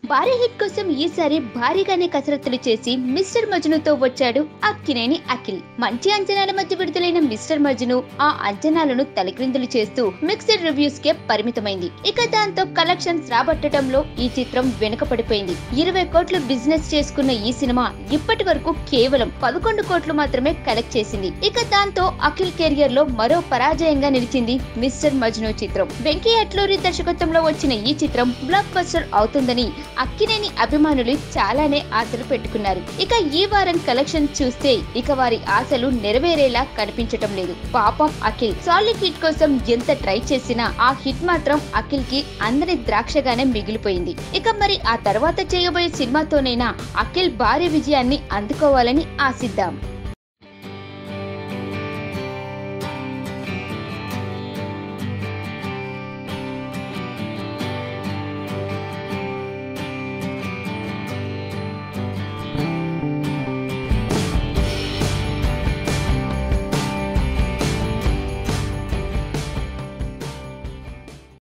భారీ హిట్ కోసం ఈసారి భారీగానే కసరత్తులు చేసి మిస్టర్ మజ్నుతో వచ్చాడు అక్కినేని అఖిల్ మంచి అంచనాల మధ్య విడుదలైన మిస్టర్ మజ్ను ఆ అంచనాలను తలక్రిందులు చేస్తూ మిక్స్డ్ రివ్యూస్ కే పరిమితమైంది ఇక దాంతో కలెక్షన్స్ రాబట్టడంలో ఈ చిత్రం వెనుకపడిపోయింది ఇరవై కోట్లు బిజినెస్ చేసుకున్న ఈ సినిమా ఇప్పటి వరకు కేవలం పదకొండు కోట్లు మాత్రమే కలెక్ట్ చేసింది ఇక దాంతో అఖిల్ కెరియర్ లో మరో పరాజయంగా నిలిచింది మిస్టర్ మజ్ను చిత్రం వెంకీ అట్లూరి దర్శకత్వంలో వచ్చిన ఈ చిత్రం బ్లాక్ బస్టర్ అవుతుందని అక్కినేని అభిమానులు చాలానే ఆశలు పెట్టుకున్నారు ఇక ఈ వారం కలెక్షన్ చూస్తే ఇక వారి ఆశలు నెరవేరేలా కనిపించటం లేదు పాపం అఖిల్ సాలిడ్ హిట్ కోసం ఎంత ట్రై చేసినా ఆ హిట్ మాత్రం అఖిల్ కి అందని ద్రాక్షగానే మిగిలిపోయింది ఇక మరి ఆ తర్వాత చేయబోయే సినిమాతోనైనా అఖిల్ భారీ విజయాన్ని అందుకోవాలని ఆశిద్దాం